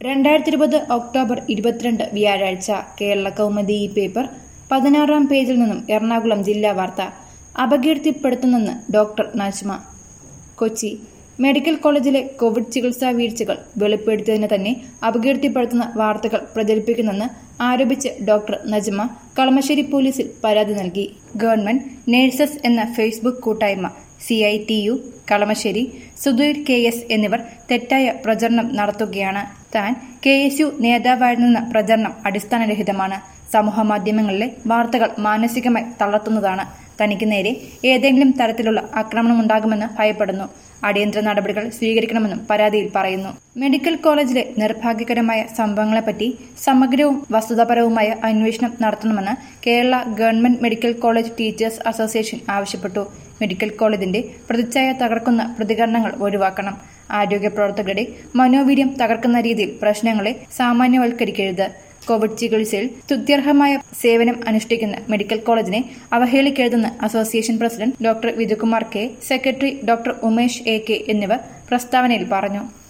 രണ്ടായിരത്തി ഇരുപത് ഒക്ടോബർ ഇരുപത്തിരണ്ട് വ്യാഴാഴ്ച കേരള കൗമുദി ഈ പേപ്പർ പതിനാറാം പേജിൽ നിന്നും എറണാകുളം ജില്ലാ വാർത്ത അപകീർത്തിപ്പെടുത്തുന്നെന്ന് ഡോക്ടർ നജ്മ കൊച്ചി മെഡിക്കൽ കോളേജിലെ കോവിഡ് ചികിത്സാ വീഴ്ചകൾ വെളിപ്പെടുത്തിയതിന് തന്നെ അപകീർത്തിപ്പെടുത്തുന്ന വാർത്തകൾ പ്രചരിപ്പിക്കുന്നെന്ന് ആരോപിച്ച് ഡോക്ടർ നജ്മ കളമശ്ശേരി പോലീസിൽ പരാതി നൽകി ഗവൺമെന്റ് നേഴ്സസ് എന്ന ഫേസ്ബുക്ക് കൂട്ടായ്മ C I T U Kalamassery Sudheer K S എന്നിവർ തെറ്റായ പ്രചരണം നടത്തുകയാണ് താൻ കെ എസ് യു നേതാവായിരുന്നെന്ന പ്രചരണം അടിസ്ഥാനരഹിതമാണ് സമൂഹമാധ്യമങ്ങളിലെ വാർത്തകൾ മാനസികമായി തളർത്തുന്നതാണ് തനിക്ക് നേരെ ഏതെങ്കിലും തരത്തിലുള്ള ആക്രമണമുണ്ടാകുമെന്ന് ഭയപ്പെടുന്നു അടിയന്തര നടപടികൾ സ്വീകരിക്കണമെന്നും പരാതിയിൽ പറയുന്നു മെഡിക്കൽ കോളേജിലെ നിർഭാഗ്യകരമായ സംഭവങ്ങളെപ്പറ്റി സമഗ്രവും വസ്തുതാപരവുമായ അന്വേഷണം നടത്തണമെന്ന് Kerala government medical college teachers association ആവശ്യപ്പെട്ടു മെഡിക്കൽ കോളേജിന്റെ പ്രതിച്ഛായ തകർക്കുന്ന പ്രതികരണങ്ങൾ ഒഴിവാക്കണം ആരോഗ്യ പ്രവർത്തകരുടെ മനോവീര്യം തകർക്കുന്ന രീതിയിൽ പ്രശ്നങ്ങളെ സാമാന്യവൽക്കരിക്കരുത് കോവിഡ് ചികിത്സയിൽ സ്തുത്യർഹമായ സേവനം അനുഷ്ഠിക്കുന്ന മെഡിക്കൽ കോളേജിനെ അവഹേളിക്കരുതെന്ന് association president doctor Vijayakumar K secretary doctor Umesh A K എന്നിവർ പ്രസ്താവനയിൽ പറഞ്ഞു